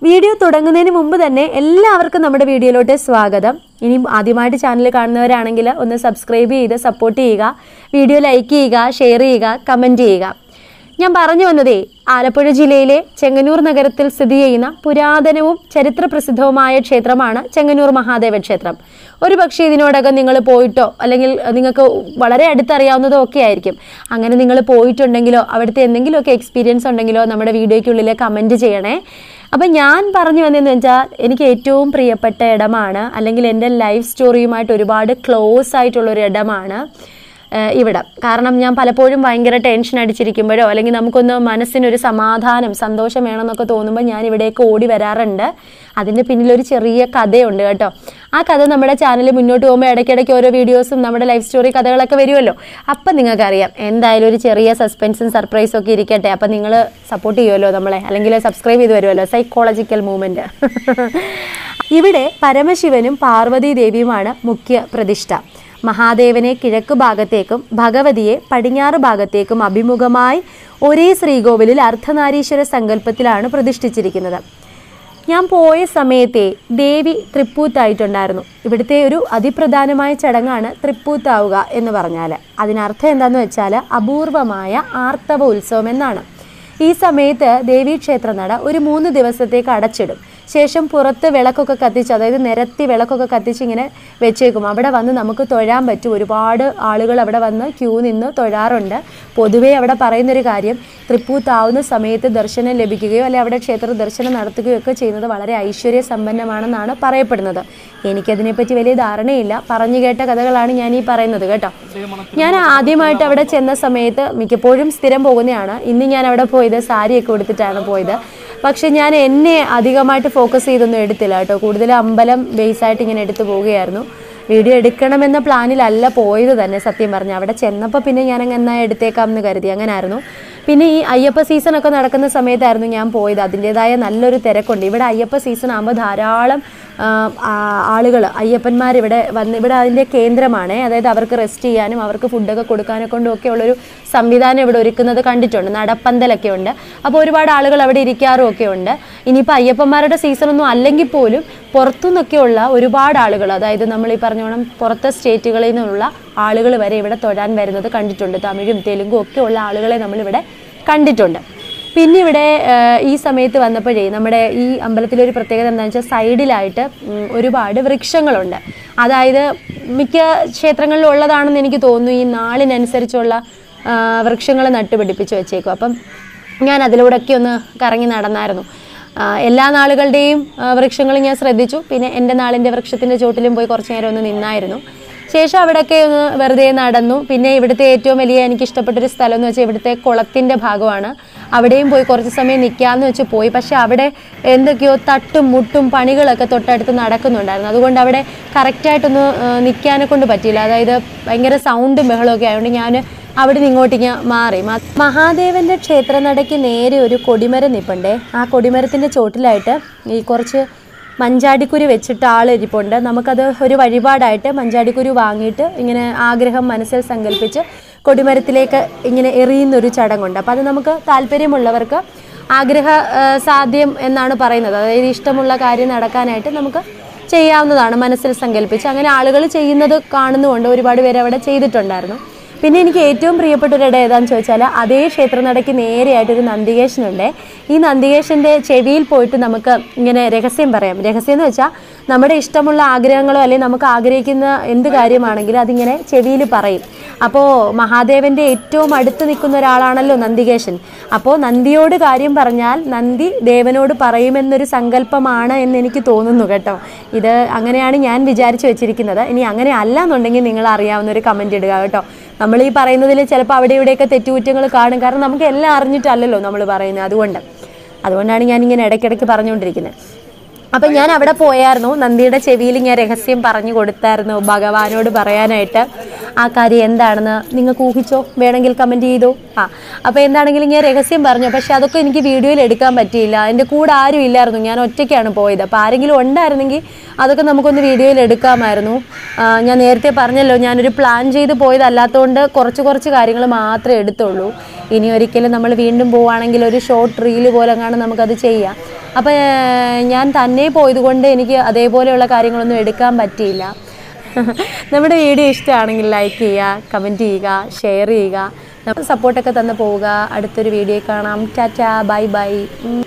video തുടങ്ങുന്നതിന് മുമ്പ് തന്നെ എല്ലാവർക്കും നമ്മുടെ വീഡിയോയിലോട്ട് സ്വാഗതം ഇനി ആദ്യമായിട്ട് ചാനൽ കാണുന്നവരാണെങ്കിൽ ഒന്ന് സബ്സ്ക്രൈബ് ചെയ്ത് സപ്പോർട്ട് ചെയ്യുക വീഡിയോ ലൈക്ക് ചെയ്യുക ഷെയർ ചെയ്യുക കമൻറ്റ് ചെയ്യുക ഞാൻ പറഞ്ഞു വന്നതേ ആലപ്പുഴ ജില്ലയിലെ ചെങ്ങന്നൂർ നഗരത്തിൽ സ്ഥിതി ചെയ്യുന്ന പുരാതനവും ചരിത്രപ്രസിദ്ധവുമായ ക്ഷേത്രമാണ് ചെങ്ങന്നൂർ മഹാദേവ ക്ഷേത്രം ഒരു പക്ഷേ ഇതിനോടകം നിങ്ങൾ പോയിട്ടോ അല്ലെങ്കിൽ നിങ്ങൾക്ക് വളരെ അടുത്തറിയാവുന്നതോ ഒക്കെ ആയിരിക്കും അങ്ങനെ നിങ്ങൾ പോയിട്ടുണ്ടെങ്കിലോ അവിടുത്തെ എന്തെങ്കിലുമൊക്കെ എക്സ്പീരിയൻസ് ഉണ്ടെങ്കിലോ നമ്മുടെ വീഡിയോയ്ക്കുള്ളിൽ കമൻറ്റ് ചെയ്യണേ അപ്പം ഞാൻ പറഞ്ഞു വന്നതെന്ന് വെച്ചാൽ എനിക്ക് ഏറ്റവും പ്രിയപ്പെട്ട ഇടമാണ് അല്ലെങ്കിൽ എൻ്റെ ലൈഫ് സ്റ്റോറിയുമായിട്ട് ഒരുപാട് ക്ലോസ് ആയിട്ടുള്ളൊരു ഇടമാണ് ഏഹ് ഇവിടം കാരണം ഞാൻ പലപ്പോഴും ഭയങ്കര ടെൻഷൻ അടിച്ചിരിക്കുമ്പോഴോ അല്ലെങ്കിൽ നമുക്കൊന്ന് മനസ്സിനൊരു സമാധാനം സന്തോഷം വേണമെന്നൊക്കെ തോന്നുമ്പോൾ ഞാൻ ഇവിടേക്ക് ഓടി വരാറുണ്ട് അതിൻ്റെ പിന്നിലൊരു ചെറിയ കഥയുണ്ട് കേട്ടോ ആ കഥ നമ്മുടെ ചാനൽ മുന്നോട്ട് പോകുമ്പോൾ ഇടയ്ക്കിടയ്ക്ക് ഓരോ വീഡിയോസും നമ്മുടെ ലൈഫ് സ്റ്റോറി കഥകളൊക്കെ വരുമല്ലോ അപ്പം നിങ്ങൾക്കറിയാം എന്തായാലും ഒരു ചെറിയ സസ്പെൻസും സർപ്രൈസും ഒക്കെ ഇരിക്കട്ടെ അപ്പം നിങ്ങൾ സപ്പോർട്ട് ചെയ്യുമല്ലോ നമ്മളെ അല്ലെങ്കിൽ സബ്സ്ക്രൈബ് ചെയ്ത് വരുമല്ലോ സൈക്കോളജിക്കൽ മൂവ്മെൻറ്റ് ഇവിടെ പരമശിവനും പാർവതി ദേവിയുമാണ് മുഖ്യ പ്രതിഷ്ഠ മഹാദേവനെ കിഴക്ക് ഭാഗത്തേക്കും ഭഗവതിയെ പടിഞ്ഞാറ് ഭാഗത്തേക്കും അഭിമുഖമായി ഒരേ ശ്രീകോവിലിൽ അർദ്ധനാരീശ്വര സങ്കല്പത്തിലാണ് പ്രതിഷ്ഠിച്ചിരിക്കുന്നത് ഞാൻ പോയ സമയത്തെ ദേവി തൃപ്പൂത്തായിട്ടുണ്ടായിരുന്നു ഇവിടുത്തെ ഒരു അതിപ്രധാനമായ ചടങ്ങാണ് തൃപ്പൂത്താവുക എന്ന് പറഞ്ഞാൽ അതിനർത്ഥം എന്താണെന്ന് വെച്ചാൽ അപൂർവമായ ആർത്തവ ഉത്സവം എന്നാണ് ഈ സമയത്ത് ദേവീക്ഷേത്ര നട ഒരു മൂന്ന് ദിവസത്തേക്ക് അടച്ചിടും ശേഷം പുറത്ത് വിളക്കൊക്കെ കത്തിച്ച് അതായത് നിരത്തി വിളക്കൊക്കെ കത്തിച്ച് ഇങ്ങനെ വെച്ചേക്കും അവിടെ വന്ന് നമുക്ക് തൊഴാൻ പറ്റും ഒരുപാട് ആളുകൾ അവിടെ വന്ന് ക്യൂ നിന്ന് തൊഴാറുണ്ട് പൊതുവേ അവിടെ പറയുന്നൊരു കാര്യം തൃപ്പൂത്താവുന്ന സമയത്ത് ദർശനം ലഭിക്കുകയോ അല്ലെങ്കിൽ അവിടെ ക്ഷേത്ര ദർശനം നടത്തുകയോ ഒക്കെ ചെയ്യുന്നത് വളരെ ഐശ്വര്യ സമ്പന്നമാണെന്നാണ് പറയപ്പെടുന്നത് എനിക്കതിനെപ്പറ്റി വലിയ ധാരണയില്ല പറഞ്ഞു കേട്ട കഥകളാണ് ഞാൻ ഈ പറയുന്നത് കേട്ടോ ഞാൻ ആദ്യമായിട്ട് അവിടെ ചെന്ന സമയത്ത് മിക്കപ്പോഴും സ്ഥിരം പോകുന്നതാണ് ഇന്ന് ഞാൻ അവിടെ പോയത് സാരിയൊക്കെ ഉടുത്തിട്ടാണ് പോയത് പക്ഷെ ഞാൻ എന്നെ അധികമായിട്ട് ഫോക്കസ് ചെയ്തൊന്നും എടുത്തില്ല കേട്ടോ കൂടുതൽ അമ്പലം ബേസ് ആയിട്ട് ഇങ്ങനെ എടുത്തു പോവുകയായിരുന്നു വീഡിയോ എടുക്കണമെന്ന പ്ലാനിലല്ല പോയത് തന്നെ സത്യം പറഞ്ഞു അവിടെ ചെന്നപ്പോൾ പിന്നെ ഞാൻ അങ്ങ് എന്നാ എടുത്തേക്കാം എന്ന് കരുതി അങ്ങനായിരുന്നു പിന്നെ ഈ അയ്യപ്പ സീസൺ ഒക്കെ നടക്കുന്ന സമയത്തായിരുന്നു ഞാൻ പോയത് അതിൻ്റെതായ നല്ലൊരു തിരക്കുണ്ട് ഇവിടെ അയ്യപ്പ സീസൺ ആകുമ്പോൾ ധാരാളം ആളുകൾ അയ്യപ്പന്മാർ ഇവിടെ വന്ന് ഇവിടെ അതിൻ്റെ കേന്ദ്രമാണ് അതായത് അവർക്ക് റെസ്റ്റ് ചെയ്യാനും അവർക്ക് ഫുഡൊക്കെ കൊടുക്കാനെ കൊണ്ടും ഒക്കെ ഉള്ളൊരു സംവിധാനം ഇവിടെ ഒരുക്കുന്നത് കണ്ടിട്ടുണ്ട് നടപ്പന്തലൊക്കെ ഉണ്ട് അപ്പോൾ ഒരുപാട് ആളുകൾ അവിടെ ഇരിക്കാറും ഒക്കെ ഉണ്ട് ഇനിയിപ്പോൾ അയ്യപ്പന്മാരുടെ സീസണൊന്നും അല്ലെങ്കിൽ പോലും പുറത്തുനിന്നൊക്കെയുള്ള ഒരുപാട് ആളുകൾ അതായത് നമ്മൾ ഈ പറഞ്ഞോണം പുറത്തെ സ്റ്റേറ്റുകളിൽ നിന്നുള്ള ആളുകൾ വരെ ഇവിടെ തൊഴാൻ വരുന്നത് കണ്ടിട്ടുണ്ട് തമിഴും തെലുങ്കും ഒക്കെ ഉള്ള ആളുകളെ നമ്മളിവിടെ കണ്ടിട്ടുണ്ട് പിന്നെ ഇവിടെ ഏഹ്, ഈ സമയത്ത് വന്നപ്പോഴേ നമ്മുടെ ഈ അമ്പലത്തിലൊരു പ്രത്യേകത എന്താണെന്ന് വെച്ചാൽ സൈഡിലായിട്ട് ഉം, ഒരുപാട് വൃക്ഷങ്ങളുണ്ട് അതായത് മിക്ക ക്ഷേത്രങ്ങളിലും ഉള്ളതാണെന്ന് എനിക്ക് തോന്നുന്നു ഈ നാളിനനുസരിച്ചുള്ള വൃക്ഷങ്ങൾ നട്ടുപിടിപ്പിച്ച് വെച്ചേക്കും അപ്പം ഞാൻ അതിലൂടെയൊക്കെ ഒന്ന് കറങ്ങി നടന്നായിരുന്നു ആ, എല്ലാ നാളുകളുടെയും വൃക്ഷങ്ങൾ ഞാൻ ശ്രദ്ധിച്ചു പിന്നെ എൻ്റെ നാളിൻ്റെ വൃക്ഷത്തിൻ്റെ ചോട്ടിലും പോയി കുറച്ച് നേരം ഒന്ന് നിന്നായിരുന്നു ശേഷം അവിടെയൊക്കെ ഒന്ന് വെറുതെ നടന്നു പിന്നെ ഇവിടുത്തെ ഏറ്റവും വലിയ എനിക്ക് ഇഷ്ടപ്പെട്ടൊരു സ്ഥലം എന്ന് വെച്ചാൽ ഇവിടുത്തെ കുളത്തിൻ്റെ ഭാഗമാണ് അവിടെയും പോയി കുറച്ച് സമയം നിൽക്കാമെന്ന് വെച്ച് പോയി പക്ഷേ അവിടെ എന്തൊക്കെയോ തട്ടും മുട്ടും പണികളൊക്കെ തൊട്ടടുത്ത് നടക്കുന്നുണ്ടായിരുന്നു അതുകൊണ്ട് അവിടെ കറക്റ്റായിട്ടൊന്ന് നിൽക്കാനെ കൊണ്ട് പറ്റിയില്ല അതായത് ഭയങ്കര സൗണ്ടും ബഹളമൊക്കെ ആയതുകൊണ്ട് ഞാൻ അവിടെ നിന്ന് ഇങ്ങോട്ടേക്ക് മാറി മ- മഹാദേവന്റെ ക്ഷേത്രനടയ്ക്ക് നേരെ ഒരു കൊടിമരം നിൽപ്പുണ്ടേ ആ കൊടിമരത്തിന്റെ ചോട്ടിലായിട്ട് ഈ കുറച്ച് മഞ്ചാടിക്കുരു വെച്ചിട്ട് ആൾ ഇരിപ്പുണ്ട് നമുക്കത് ഒരു വഴിപാടായിട്ട് മഞ്ചാടിക്കുരു വാങ്ങിയിട്ട് ഇങ്ങനെ ആഗ്രഹം മനസ്സിൽ സങ്കല്പിച്ച് കൊടിമരത്തിലേക്ക് ഇങ്ങനെ എറിയുന്നൊരു ചടങ്ങുണ്ട് അപ്പോൾ അത് നമുക്ക് താല്പര്യമുള്ളവർക്ക് ആഗ്രഹ ആ, സാധ്യം എന്നാണ് പറയുന്നത് അതായത് ഇഷ്ടമുള്ള കാര്യം നടക്കാനായിട്ട് നമുക്ക് ചെയ്യാവുന്നതാണ് മനസ്സിൽ സങ്കല്പിച്ച് അങ്ങനെ ആളുകൾ ചെയ്യുന്നത് കാണുന്നുകൊണ്ട് ഒരുപാട് പേര് അവിടെ ചെയ്തിട്ടുണ്ടായിരുന്നു പിന്നെ എനിക്ക് ഏറ്റവും പ്രിയപ്പെട്ട ഒരു ഇടം ഏതാണെന്ന് ചോദിച്ചാൽ അതേ ക്ഷേത്രനടയ്ക്ക് നേരെയായിട്ടൊരു നന്ദികേശനുണ്ട് ഈ നന്ദികേശൻ്റെ ചെവിയിൽ പോയിട്ട് നമുക്ക് ഇങ്ങനെ രഹസ്യം പറയാം രഹസ്യം എന്ന് വെച്ചാൽ നമ്മുടെ ഇഷ്ടമുള്ള ആഗ്രഹങ്ങളോ അല്ലെങ്കിൽ നമുക്ക് ആഗ്രഹിക്കുന്ന എന്ത് കാര്യമാണെങ്കിലും അതിങ്ങനെ ചെവിയിൽ പറയും അപ്പോൾ മഹാദേവൻ്റെ ഏറ്റവും അടുത്ത് നിൽക്കുന്ന ഒരാളാണല്ലോ നന്ദികേശൻ അപ്പോൾ നന്ദിയോട് കാര്യം പറഞ്ഞാൽ നന്ദി ദേവനോട് പറയുമെന്നൊരു സങ്കല്പമാണ് എന്ന് എനിക്ക് തോന്നുന്നു കേട്ടോ ഇത് അങ്ങനെയാണ് ഞാൻ വിചാരിച്ചു വെച്ചിരിക്കുന്നത് ഇനി അങ്ങനെ അല്ല എന്നുണ്ടെങ്കിൽ നിങ്ങൾ അറിയാവുന്ന ഒരു കമൻറ്റ് ഇടുക കേട്ടോ നമ്മൾ ഈ പറയുന്നതിൽ ചിലപ്പോൾ അവിടെ ഇവിടെയൊക്കെ തെറ്റുകുറ്റങ്ങൾ കാണും കാരണം നമുക്ക് എല്ലാം അറിഞ്ഞിട്ടല്ലല്ലോ നമ്മൾ പറയുന്നത് അതുകൊണ്ട് അതുകൊണ്ടാണ് ഞാൻ ഇങ്ങനെ ഇടയ്ക്കിടയ്ക്ക് പറഞ്ഞുകൊണ്ടിരിക്കുന്നത് അപ്പം ഞാൻ അവിടെ പോയായിരുന്നു നന്ദിയുടെ ചെവിയിൽ ഞാൻ രഹസ്യം പറഞ്ഞു കൊടുത്തായിരുന്നു ഭഗവാനോട് പറയാനായിട്ട് ആ കാര്യം എന്താണെന്ന് നിങ്ങൾക്ക് ഊഹിച്ചോ വേണമെങ്കിൽ കമൻറ്റ് ചെയ്തോ ആ അപ്പോൾ എന്താണെങ്കിലും ഞാൻ രഹസ്യം പറഞ്ഞു പക്ഷെ അതൊക്കെ എനിക്ക് വീഡിയോയിൽ എടുക്കാൻ പറ്റിയില്ല എൻ്റെ കൂടെ ആരും ഇല്ലായിരുന്നു ഞാൻ ഒറ്റയ്ക്കാണ് പോയത് അപ്പോൾ ആരെങ്കിലും ഉണ്ടായിരുന്നെങ്കിൽ അതൊക്കെ നമുക്കൊന്ന് വീഡിയോയിൽ എടുക്കാമായിരുന്നു ആ, ഞാൻ നേരത്തെ പറഞ്ഞല്ലോ ഞാനൊരു പ്ലാൻ ചെയ്ത് പോയതല്ലാത്തതുകൊണ്ട് കുറച്ച് കുറച്ച് കാര്യങ്ങൾ മാത്രമേ എടുത്തുള്ളൂ ഇനി ഒരിക്കലും നമ്മൾ വീണ്ടും പോവുകയാണെങ്കിൽ ഒരു ഷോർട്ട് റീല് പോലെ കാണും നമുക്കത് ചെയ്യാം അപ്പോൾ ഞാൻ തന്നെ പോയതുകൊണ്ട് എനിക്ക് അതേപോലെയുള്ള കാര്യങ്ങളൊന്നും എടുക്കാൻ പറ്റിയില്ല നമ്മുടെ വീഡിയോ ഇഷ്ടമാണെങ്കിൽ ലൈക്ക് ചെയ്യുക കമൻറ്റ് ചെയ്യുക ഷെയർ ചെയ്യുക നമുക്ക് സപ്പോർട്ടൊക്കെ തന്ന് പോവുക അടുത്തൊരു വീഡിയോ കാണാം ടാറ്റാ ബൈ ബൈ